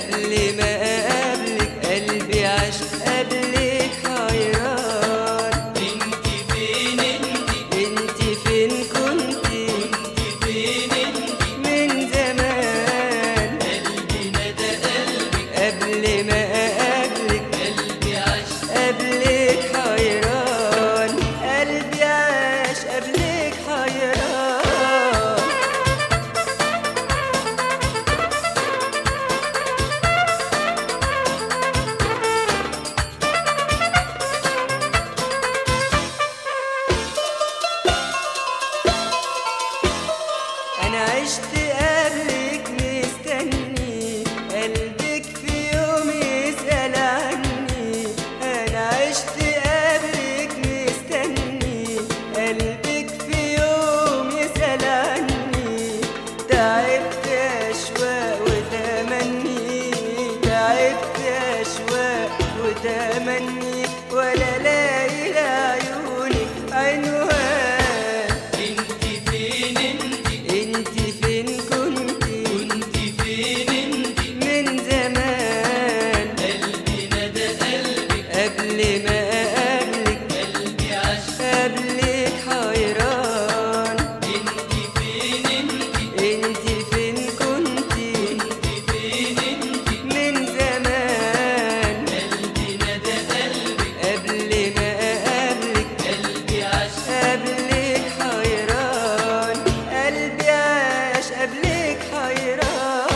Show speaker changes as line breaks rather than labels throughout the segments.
قبل ما اقابلك قلبي عاش قبلك حيران
انت فين انت
انت فين كنتي
انت فين انت
من زمان
قلبي ندى قلبك
قبل ما اقابلك
قلبي عاش
قبلك حيران قلبي عاش قبلك حيران انا عشت قبلك مستني قلبك في يوم يسأل عني انا عشت قبلك مستني قلبك في يوم يسأل عني تعبت اشواق وتمني تعبت اشواق وتمني ولا لاقي لعيونك عنوان
انت فين انت
انت فين كنتي
كنت فين انت
من زمان
قلبي ندى قلبك
قبل ما اقابلك
قلبي عاش
قبلك حيران
انت فين انت
انت فين كنتي
كنت فين انت
من زمان
قلبي ندى قلبك
قبل ما اقابلك
قلبي عاش
قبلك حيران قلبي عاش قبلك حيران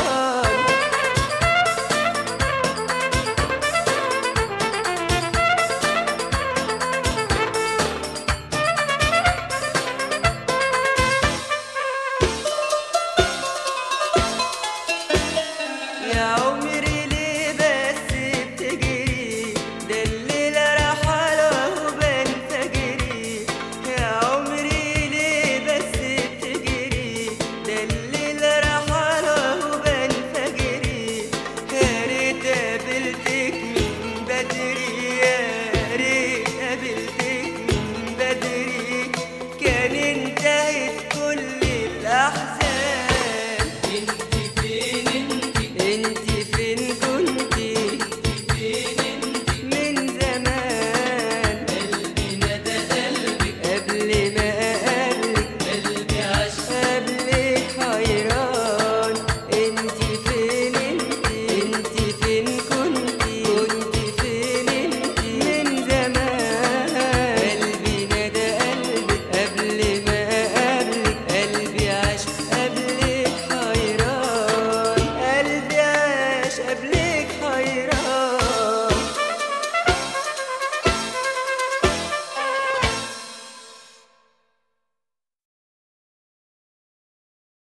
يا عمري ليه بس بتجري ده الليل رحل وهو بنفجري يا عمري ليه بس بتجري ده الليل رحل وهو بنفجري يا ريت قابلتك من بدري يا ريت قابلتك من بدري كان انتهت كل الأحزان
انت فين انت
انت فين كنتي
فين انت
من زمان
قلبي ندى قلبك
قبل ما اقابلك
قلبي عاش
قبلك حيران انت فين انت انت فين كنتي كنت فين انت من زمان قلبي نادى قلبك قبل ما اقابلك قلبي عاش قبلك حيران قلبي عاش قبلك حيران